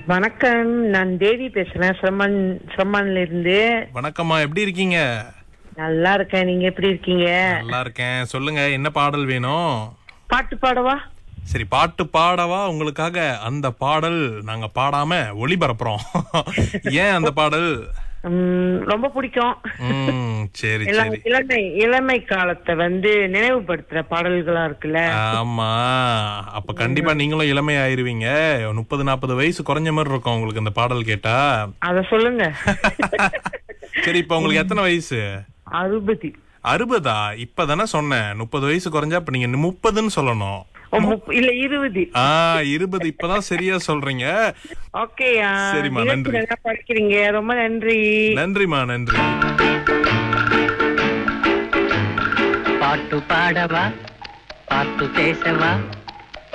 வணக்கம் நான் தேவி பேசுறேன் சிரமன் சிரமன்ல இருந்து வணக்கம்மா எப்படி இருக்கீங்க நல்லா இருக்கேன் நீங்க எப்படி இருக்கீங்க நல்லா இருக்கேன் சொல்லுங்க என்ன பாடல் வேணும் பாட்டு பாடவா சரி பாட்டு பாடவா உங்களுக்காக அந்த பாடல் நாங்க பாடாம ஒளிபரப்புறோம் ஏன் அந்த பாடல் உம், ரொம்ப பிடிக்கும் ம் சரி இள- சரி இளமை இளமை காலத்தை வந்து நினைவுபடுத்துற பாடல்களா இருக்குல்ல ஆமா அப்ப கண்டிப்பா நீங்களும் இளமை ஆயிருவீங்க முப்பது நாற்பது வயசு குறைஞ்ச மாதிரி இருக்கும் உங்களுக்கு இந்த பாடல் கேட்டா அத சொல்லுங்க சரி இப்ப உங்களுக்கு எத்தனை வயசு அறுபது அறுபதா இப்பதானே சொன்னேன் முப்பது வயசு குறைஞ்சா இப்ப நீங்க முப்பதுன்னு சொல்லணும் ஓ, முப்ப- இல்ல இருபது ஆ இருபது இப்பதான் சரியா சொல்றீங்க ஓகே சரிம்மா, நன்றி. நல்லா படிக்கிறீங்க ரொம்ப நன்றி நன்றிமா நன்றி பாட்டு பாடவா பாட்டு பேசவா